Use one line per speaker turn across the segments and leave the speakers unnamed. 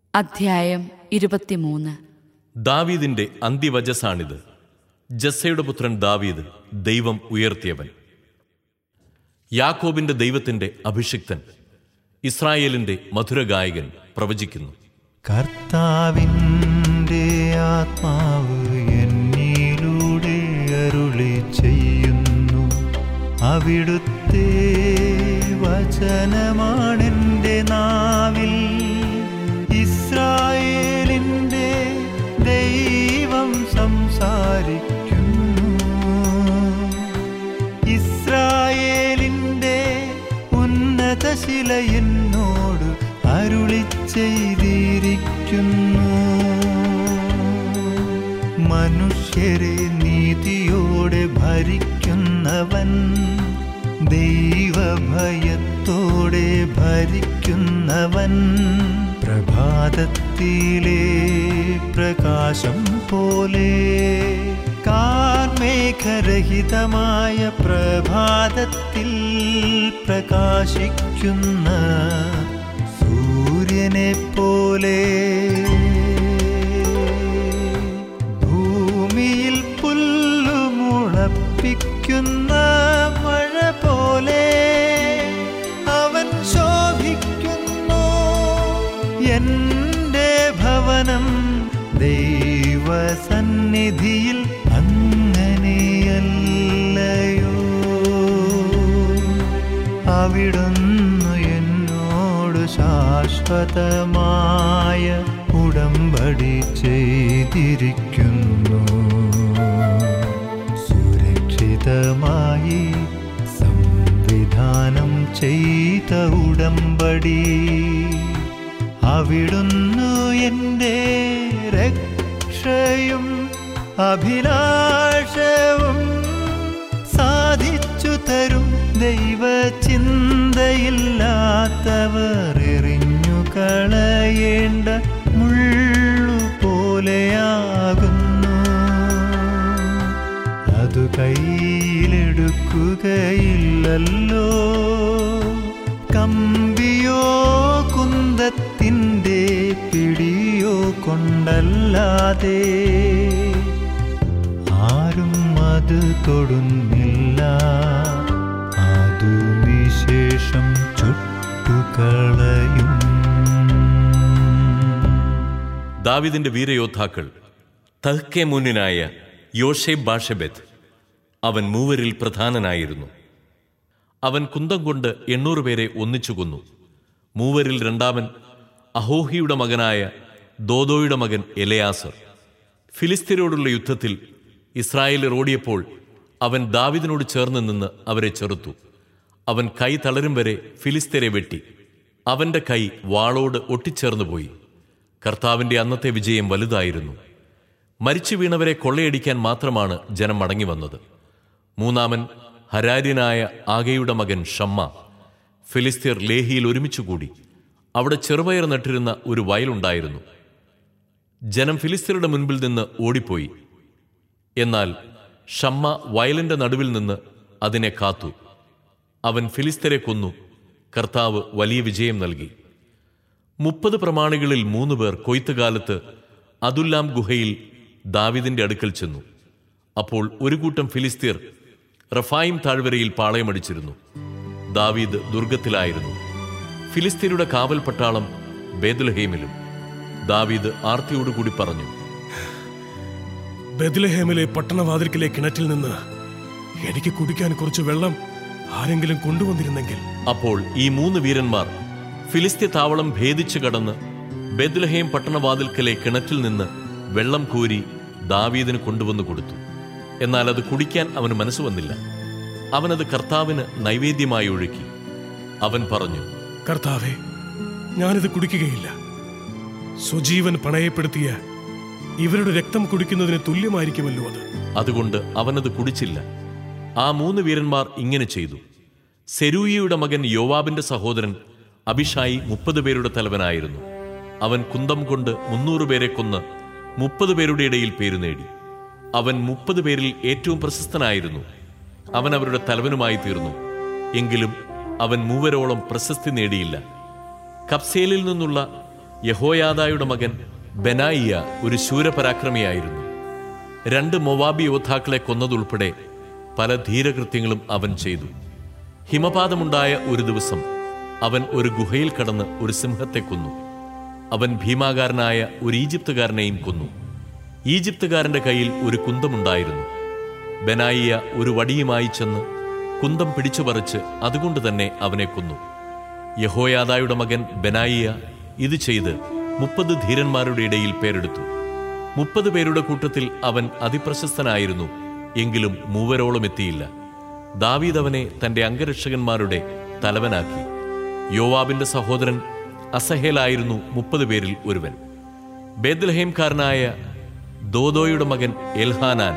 അധ്യായം ഇരുപത്തിമൂന്ന്
ദാവീദിന്റെ അന്ത്യവചസാണിത് ജസ്സയുടെ പുത്രൻ ദാവീദ് ദൈവം ഉയർത്തിയവൻ യാക്കോബിന്റെ ദൈവത്തിന്റെ അഭിഷിക്തൻ ഇസ്രായേലിന്റെ മധുരഗായകൻ പ്രവചിക്കുന്നു
കർത്താവിൻ്റെ ആത്മാവ് എന്നിലൂടെ അരുളി ചെയ്യുന്നു അവിടുത്തെ വചനമാണെൻ്റെ നാവിൽ ഇസ്രായേലിൻ്റെ ദൈവം സംസാരിക്കുന്നു ഇസ്രായേലിൻ്റെ ഉന്നത ശില എന്നോട് അരുളി ചെയ്തിരിക്കുന്നു മനുഷ്യരെ നീതിയോടെ ഭരിക്കുന്നവൻ ദൈവഭയത്തോടെ ഭരിക്കുന്നവൻ പ്രഭാതത്തിലെ പ്രകാശം പോലെ കാർമേഘരഹിതമായ പ്രഭാതത്തിൽ പ്രകാശിക്കുന്ന സൂര്യനെ പോലെ ഭൂമിയിൽ പുല്ലുമുളപ്പിക്കുന്ന മഴ പോലെ അവൻ ശോഭിക്കുന്നു എന്റെ ഭവനം ദൈവസന്നിധിയിൽ അങ്ങനെയല്ലയോ അവിടുന്ന് എന്നോട് ശാശ്വതമായ ഉടമ്പടി ചെയ്തിരിക്കുന്നു സുരക്ഷിതമായി സംവിധാനം ചെയ്ത ഉടമ്പടി അവിടുന്നു എൻ്റെ രക്ഷയും അഭിലാഷവും സാധിച്ചു തരും ദൈവചിന്തയില്ലാത്തവർ എറിഞ്ഞു കളയേണ്ട മുള്ളു പോലെയാകുന്നു അതു കയ്യിലെടുക്കുകയില്ലല്ലോ കമ്പിയോ കുന്തത്തിൻ്റെ പിടിയോ കൊണ്ടല്ലാതെ ആരും അത് തൊടുന്നില്ല അതു നിശേഷം ചുട്ടുകളയും
ദാവീദിന്റെ വീരയോദ്ധാക്കൾ തഹ്കെ മുന്നിനായ യോഷേബ് ബാഷബെത്ത് അവൻ മൂവരിൽ പ്രധാനനായിരുന്നു അവൻ കുന്തം കൊണ്ട് എണ്ണൂറ് പേരെ ഒന്നിച്ചു കൊന്നു മൂവരിൽ രണ്ടാമൻ അഹോഹിയുടെ മകനായ ദോദോയുടെ മകൻ എലയാസർ ഫിലിസ്തീനോടുള്ള യുദ്ധത്തിൽ ഇസ്രായേലിൽ ഓടിയപ്പോൾ അവൻ ദാവിദിനോട് ചേർന്ന് നിന്ന് അവരെ ചെറുത്തു അവൻ കൈ തളരും വരെ ഫിലിസ്തീനെ വെട്ടി അവന്റെ കൈ വാളോട് ഒട്ടിച്ചേർന്നു പോയി കർത്താവിന്റെ അന്നത്തെ വിജയം വലുതായിരുന്നു മരിച്ചു വീണവരെ കൊള്ളയടിക്കാൻ മാത്രമാണ് ജനം മടങ്ങി വന്നത് മൂന്നാമൻ ഹരാര്യനായ ആകയുടെ മകൻ ഷമ്മ ഫിലിസ്തീർ ലേഹിയിൽ ഒരുമിച്ചുകൂടി അവിടെ ചെറുപയർ നട്ടിരുന്ന ഒരു വയലുണ്ടായിരുന്നു ജനം ഫിലിസ്തീനയുടെ മുൻപിൽ നിന്ന് ഓടിപ്പോയി എന്നാൽ ഷമ്മ വയലിന്റെ നടുവിൽ നിന്ന് അതിനെ കാത്തു അവൻ ഫിലിസ്തരെ കൊന്നു കർത്താവ് വലിയ വിജയം നൽകി മുപ്പത് പ്രമാണികളിൽ മൂന്ന് പേർ കൊയ്ത്തുകാലത്ത് അതുല്ലാം ഗുഹയിൽ ദാവിദിന്റെ അടുക്കൽ ചെന്നു അപ്പോൾ ഒരു കൂട്ടം ഫിലിസ്തീർ റഫായിം താഴ്വരയിൽ പാളയമടിച്ചിരുന്നു ദാവീദ് ദുർഗത്തിലായിരുന്നു ഫിലിസ്തീനയുടെ കാവൽ പട്ടാളം ബേദുലഹേമിലും ദാവീദ് ആർത്തിയോടുകൂടി പറഞ്ഞു
ബെത്ലഹേമിലെ പട്ടണവാതിൽക്കിലെ കിണറ്റിൽ നിന്ന് എനിക്ക് കുടിക്കാൻ കുറച്ച് വെള്ളം ആരെങ്കിലും കൊണ്ടുവന്നിരുന്നെങ്കിൽ
അപ്പോൾ ഈ മൂന്ന് വീരന്മാർ ഫിലിസ്തീ താവളം ഭേദിച്ചു കടന്ന് ബെദ്ലഹേം പട്ടണവാതിൽക്കലെ കിണറ്റിൽ നിന്ന് വെള്ളം കോരി ദാവീദിന് കൊണ്ടുവന്നു കൊടുത്തു എന്നാൽ അത് കുടിക്കാൻ അവന് മനസ്സ് വന്നില്ല അവനത് കർത്താവിന് നൈവേദ്യമായി ഒഴുക്കി അവൻ പറഞ്ഞു
കർത്താവെ ഞാനിത് കുടിക്കുകയില്ല സ്വജീവൻ പണയപ്പെടുത്തിയ ഇവരുടെ രക്തം കുടിക്കുന്നതിന് തുല്യമായിരിക്കുമല്ലോ അത്
അതുകൊണ്ട് അവനത് കുടിച്ചില്ല ആ മൂന്ന് വീരന്മാർ ഇങ്ങനെ ചെയ്തു സെരൂയിയുടെ മകൻ യോവാബിന്റെ സഹോദരൻ അഭിഷായി മുപ്പത് പേരുടെ തലവനായിരുന്നു അവൻ കുന്തം കൊണ്ട് മുന്നൂറ് പേരെ കൊന്ന് മുപ്പത് പേരുടെ ഇടയിൽ പേരു നേടി അവൻ മുപ്പത് പേരിൽ ഏറ്റവും പ്രശസ്തനായിരുന്നു അവൻ അവരുടെ തലവനുമായി തീർന്നു എങ്കിലും അവൻ മൂവരോളം പ്രശസ്തി നേടിയില്ല കപ്സേലിൽ നിന്നുള്ള യഹോയാദായുടെ മകൻ ബെനായിയ ഒരു ശൂരപരാക്രമിയായിരുന്നു രണ്ട് മൊവാബി യോദ്ധാക്കളെ കൊന്നതുൾപ്പെടെ പല ധീരകൃത്യങ്ങളും അവൻ ചെയ്തു ഹിമപാതമുണ്ടായ ഒരു ദിവസം അവൻ ഒരു ഗുഹയിൽ കടന്ന് ഒരു സിംഹത്തെ കൊന്നു അവൻ ഭീമാകാരനായ ഒരു ഈജിപ്തുകാരനെയും കൊന്നു ഈജിപ്തുകാരന്റെ കയ്യിൽ ഒരു കുന്തമുണ്ടായിരുന്നു ബെനായിയ ഒരു വടിയുമായി ചെന്ന് കുന്തം പിടിച്ചു പറിച്ച് അതുകൊണ്ട് തന്നെ അവനെ കൊന്നു യഹോയാദായുടെ മകൻ ബെനായിയ ഇത് ചെയ്ത് മുപ്പത് ധീരന്മാരുടെ ഇടയിൽ പേരെടുത്തു മുപ്പത് പേരുടെ കൂട്ടത്തിൽ അവൻ അതിപ്രശസ്തനായിരുന്നു എങ്കിലും മൂവരോളം എത്തിയില്ല ദാവീദ് അവനെ തന്റെ അംഗരക്ഷകന്മാരുടെ തലവനാക്കി യോവാബിന്റെ സഹോദരൻ അസഹേലായിരുന്നു മുപ്പത് പേരിൽ ഒരുവൻ ബേദ്ലഹേംകാരനായ ദോദോയുടെ മകൻ എൽഹാനാൻ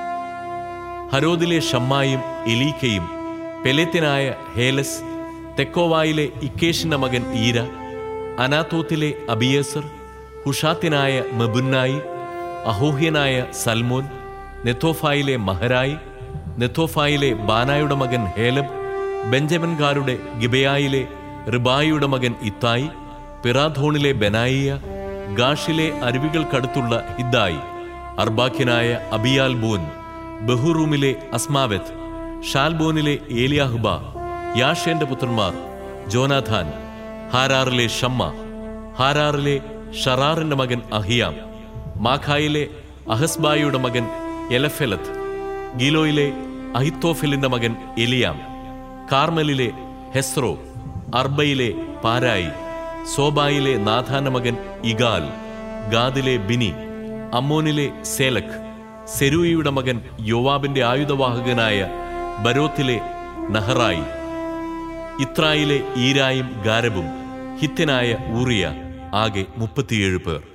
ഹരോദിലെ ഷമ്മായും എലീക്കയും പെലേത്തിനായ ഹേലസ് തെക്കോവായിലെ ഇക്കേഷിന്റെ മകൻ ഈര അനാത്തോത്തിലെ അബിയേസർ ഹുഷാത്തിനായ മെബുന്നായി അഹോഹ്യനായ സൽമോൻ നെത്തോഫായിലെ മഹരായി നെത്തോഫായിലെ ബാനായുടെ മകൻ ഹേലബ് ബെഞ്ചമിൻകാരുടെ ഗിബയായിലെ റിബായിയുടെ മകൻ ഇത്തായി പിറാധോണിലെ ബെനായിയ ഗാഷിലെ അരുവികൾക്കടുത്തുള്ള ഹിദ്ദായി അർബാഖ്യനായ അബിയാൽ ബോൻ ബഹുറൂമിലെ അസ്മാവെത്ത് ഷാൽബോനിലെ ഏലിയാഹുബ യാഷേന്റെ പുത്രന്മാർ ജോനാഥാൻ ഹാരാറിലെ ഷമ്മ ഹാരാറിലെ ഷറാറിന്റെ മകൻ അഹിയാം മാഖായിലെ അഹസ്ബായിയുടെ മകൻ എലഫെലത്ത് ഗീലോയിലെ അഹിത്തോഫെലിന്റെ മകൻ എലിയാം കാർമലിലെ ഹെസ്രോ അർബയിലെ പാരായി സോബായിലെ നാഥാന്റെ മകൻ ഇഗാൽ ഗാദിലെ ബിനി അമ്മോനിലെ സേലഖ് സെരൂയിയുടെ മകൻ യോവാബിന്റെ ആയുധവാഹകനായ ബരോത്തിലെ നഹറായി ഇത്രായിലെ ഈരായും ഗാരബും ഹിത്യനായ ഊറിയ ആകെ മുപ്പത്തിയേഴ് പേർ